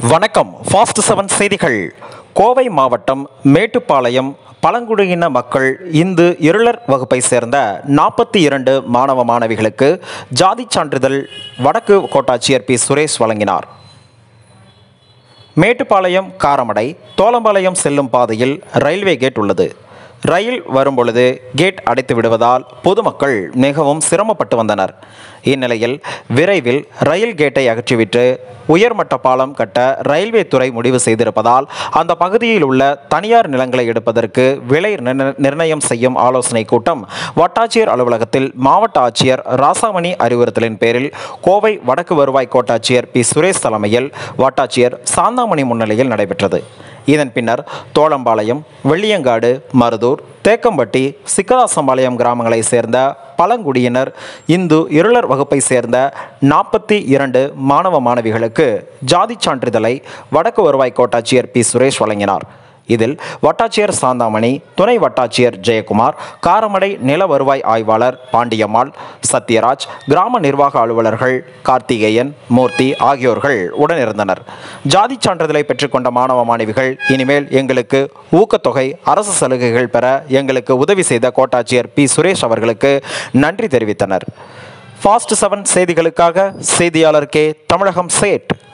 வணக்கம் fast seven செய்திகள் கோவை மாவட்டம் மேட்டுப்பாளையம் பழங்குடியின மக்கள் இந்து இருளர் வகுப்பை சேர்ந்த நாற்பத்தி இரண்டு மாணவ மாணவிகளுக்கு ஜாதிச் சான்றிதழ் வடக்கு கோட்டாட்சியர் பி சுரேஷ் வழங்கினார் மேட்டுப்பாளையம் காரமடை தோலம்பாளையம் செல்லும் பாதையில் ரயில்வே கேட் உள்ளது ரயில் வரும்பொழுது கேட் அடைத்து விடுவதால் பொதுமக்கள் மிகவும் சிரமப்பட்டு வந்தனர் இந்நிலையில் விரைவில் ரயில் கேட்டை அகற்றிவிட்டு உயர்மட்ட பாலம் கட்ட ரயில்வே துறை முடிவு செய்திருப்பதால் அந்த பகுதியில் உள்ள தனியார் நிலங்களை எடுப்பதற்கு விலை நிர்ண- நிர்ணயம் செய்யும் ஆலோசனை கூட்டம் வட்டாட்சியர் அலுவலகத்தில் மாவட்ட ஆட்சியர் ராசாமணி அறிவுறுத்தலின் பேரில் கோவை வடக்கு வருவாய் கோட்டாட்சியர் பி சுரேஷ் தலைமையில் வட்டாட்சியர் சாந்தாமணி முன்னிலையில் நடைபெற்றது இதன் பின்னர் தோளம்பாளையம் வெள்ளியங்காடு மருதூர் தேக்கம்பட்டி சிக்கதாசம்பாளையம் கிராமங்களை சேர்ந்த பழங்குடியினர் இந்து இருளர் வகுப்பை சேர்ந்த நாற்பத்தி இரண்டு மாணவ மாணவிகளுக்கு ஜாதிச் சான்றிதழை வடக்கு வருவாய் கோட்டாட்சியர் பி சுரேஷ் வழங்கினார் இதில் வட்டாட்சியர் சாந்தாமணி துணை வட்டாட்சியர் ஜெயக்குமார் காரமடை நில வருவாய் ஆய்வாளர் பாண்டியம்மாள் சத்யராஜ் கிராம நிர்வாக அலுவலர்கள் கார்த்திகேயன் மூர்த்தி ஆகியோர்கள் உடனிருந்தனர் ஜாதிச் சான்றிதழை பெற்றுக்கொண்ட மாணவ மாணவிகள் இனிமேல் எங்களுக்கு ஊக்கத்தொகை அரசு சலுகைகள் பெற எங்களுக்கு உதவி செய்த கோட்டாட்சியர் பி சுரேஷ் அவர்களுக்கு நன்றி தெரிவித்தனர் ஃபாஸ்ட் செவன் செய்திகளுக்காக செய்தியாளர் கே தமிழகம் சேட்